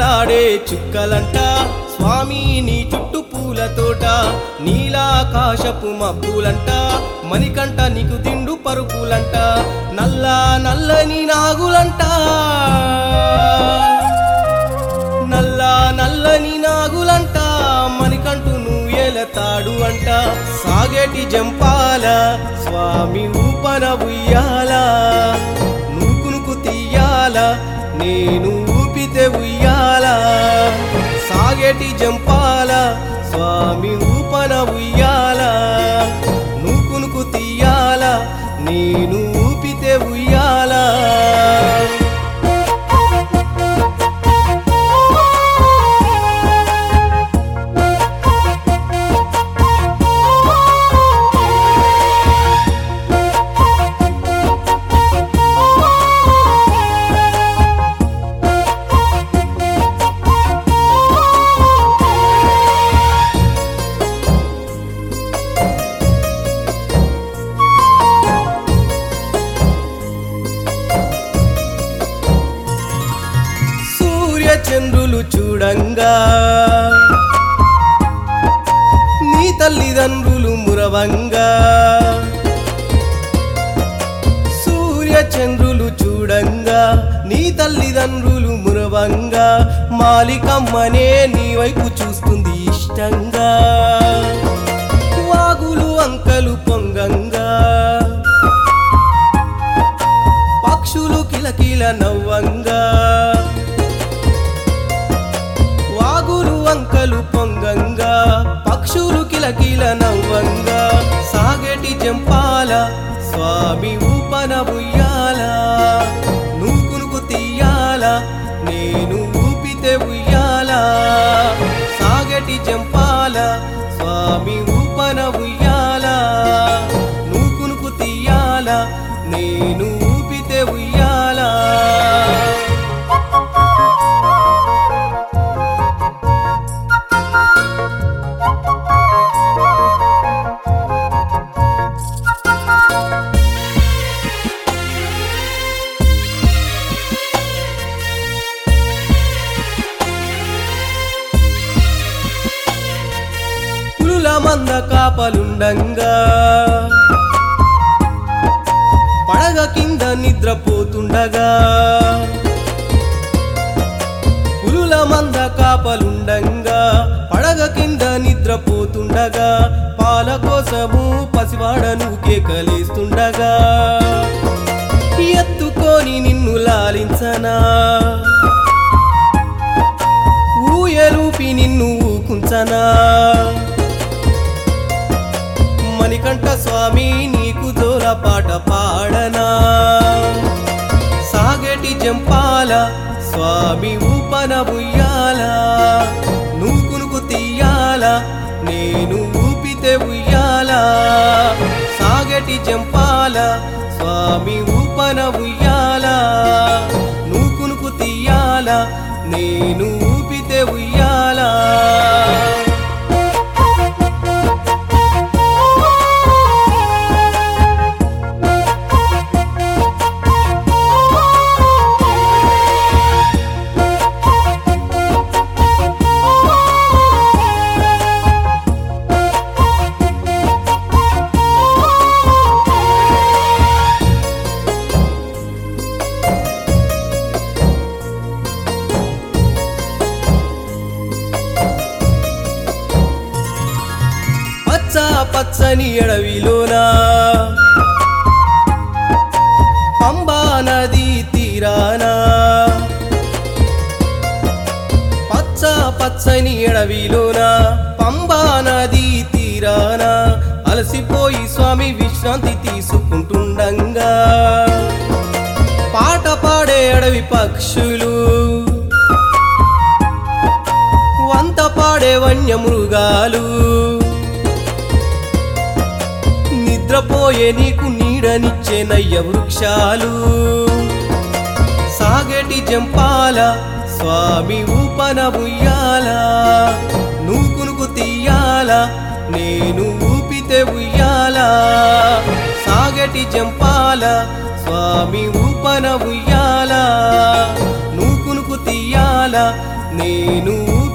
వేలాడే చుక్కలంట స్వామి నీ చుట్టు పూల తోట నీలాకాశపు మబ్బులంట మణికంట నీకు దిండు పరుపులంట నల్ల నల్లని నాగులంట నల్ల నల్లని నాగులంట మణికంటూ నువ్వు ఏలతాడు అంట సాగేటి జంపాల స్వామి ఊపన ఉయ్యాల నూకునుకు తీయాల నేను ఊపితే ఉయ్యాల సాగేటి జంపాల స్వామి ఊపన ఉయ్యాల నూకునుకు తీయాల నేను ఊపితే ఉయ్యాల సూర్య చంద్రులు చూడంగా నీ తల్లిదండ్రులు మురవంగా సూర్య చంద్రులు చూడంగా నీ తల్లిదండ్రులు మురవంగా మాలికమ్మనే నీ వైపు చూస్తుంది ఇష్టంగా వాగులు అంకలు పొంగంగా పక్షులు కిలకిల నవ్వంగా వాగులు వంకలు పొంగంగా పక్షులు కిలకిల నవ్వంగా సాగటి జంపాల స్వామి ఊపన ఉయ్యాల నూకునుకు తీయాల నేను ఊపితే ఉయ్యాల సాగటి జంపాల స్వామి ఊపన ఉయ్యాల నూకునుకు తీయాల నేను ఊపితే ఉయ్యాల పులుల మంద కాపలుండంగా పడగ కింద నిద్రపోతుండగా పులుల మంద కాపలుండంగా పడగ కింద నిద్రపోతుండగా పాల కోసము పసివాడను కేకలేస్తుండగా ఎత్తుకొని నిన్ను లాలించనా ఊయలూపి నిన్ను ఊకుంచనా మణికంఠ స్వామి నీకు జోల పాట పాడనా సాగటి జంపాల స్వామి ఊపన ఉయ్యాల నూకునుకు తీయాల నేను ఊపితే ఉయ్యాల సాగటి జంపాల స్వామి ఊపన ఉయ్యాల నూకునుకు తీయాల నేను ఊపితే ఉయ్యాల పచ్చ పచ్చని ఎడవిలోనా పంబా నది తీరానా పచ్చ పచ్చని ఎడవిలోనా పంబా నది తీరానా అలసిపోయి స్వామి విశ్రాంతి తీసుకుంటుండంగా పాట పాడే అడవి పక్షులు వంత పాడే వన్యమృగాలు నిద్రపోయే నీకు నీడనిచ్చే నయ్య వృక్షాలు సాగటి జంపాల స్వామి ఊపన ఉయ్యాల నూకునుకు తీయాల నేను ఊపితే ఉయ్యాల సాగటి జంపాల స్వామి ఊపన ఉయ్యాల నూకునుకు తీయాల నేను